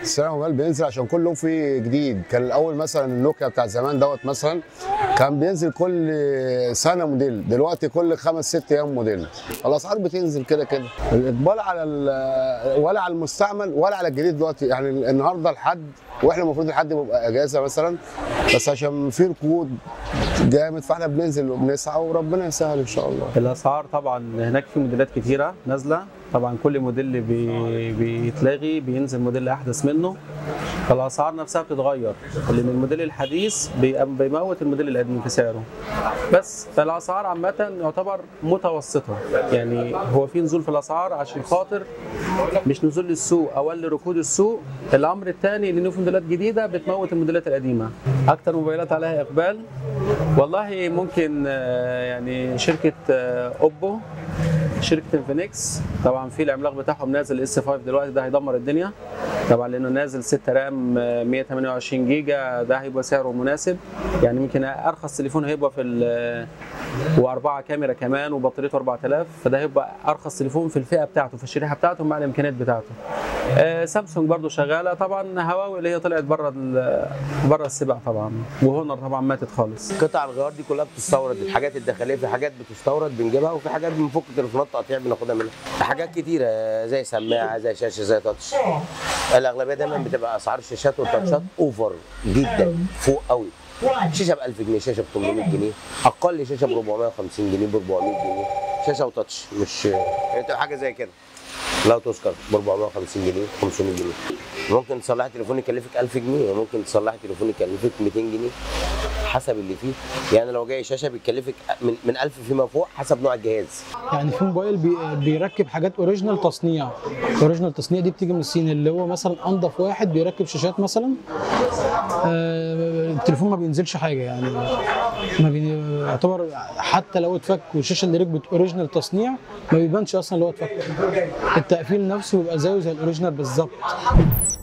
السعر الموبايل بينزل عشان كل يوم فيه جديد كان الاول مثلا النوكيا بتاع زمان دوت مثلا كان بينزل كل سنه موديل دلوقتي كل خمس ست ايام موديل الاسعار بتنزل كده كده الاقبال على ال- ولا على المستعمل ولا على الجديد دلوقتي يعني النهارده الحد واحنا المفروض الحد بيبقى اجازه مثلا بس عشان في ركود جامد فاحنا بننزل وبنسعى وربنا يسهل ان شاء الله الاسعار طبعا هناك في موديلات كتيره نازله طبعا كل موديل بي بيتلغي بينزل موديل احدث منه فالاسعار نفسها بتتغير لان الموديل الحديث بي- بيموت الموديل القديم في سعره بس فالاسعار عامه يعتبر متوسطه يعني هو في نزول في الاسعار عشان خاطر مش نزول للسوق او لركود السوق الامر الثاني ان في موديلات جديده بتموت الموديلات القديمه اكتر موبايلات عليها اقبال والله ممكن آه، يعني شركه آه، اوبو شركه انفينكس طبعا في العملاق بتاعهم نازل اس 5 دلوقتي ده هيدمر الدنيا طبعا لانه نازل 6 رام آه، 128 جيجا ده هيبقى سعره مناسب يعني ممكن ارخص تليفون هيبقى في ال- واربعه كاميرا كمان وبطاريته 4000 فده هيبقى ارخص تليفون في الفئه بتاعته في الشريحه بتاعته مع الامكانيات بتاعته آه، سامسونج برضو شغاله طبعا هواوي اللي هي طلعت بره ال- بره السباق طبعا وهونر طبعا ماتت خالص قطع الغيار دي كلها بتستورد الحاجات الداخليه في حاجات بتستورد بنجيبها وفي حاجات بنفك تليفونات تقطيع بناخدها منها حاجات كتيره زي سماعه زي شاشه زي تاتش الاغلبيه دايما بتبقى اسعار الشاشات والتاتشات اوفر جدا فوق قوي شاشه ب 1000 جنيه شاشه ب 800 جنيه اقل شاشه ب 450 جنيه ب 400 جنيه شاشه وتاتش مش يعني تبقى حاجه زي كده لو تذكر ب 450 جنيه 500 جنيه ممكن تصلحي تليفون يكلفك 1000 جنيه وممكن تصلحي تليفون يكلفك 200 جنيه حسب اللي فيه يعني لو جاي شاشه بيكلفك من من 1000 فيما فوق حسب نوع الجهاز يعني في موبايل بي بيركب حاجات اوريجينال تصنيع اوريجينال تصنيع دي بتيجي من الصين اللي هو مثلا انضف واحد بيركب شاشات مثلا آه التليفون ما بينزلش حاجه يعني ما بي... يعتبر حتى لو اتفك والشاشه اللي ركبت اوريجينال تصنيع ما بيبانش اصلا اللي هو اتفك التقفيل نفسه بيبقى زيه زي الاوريجينال بالظبط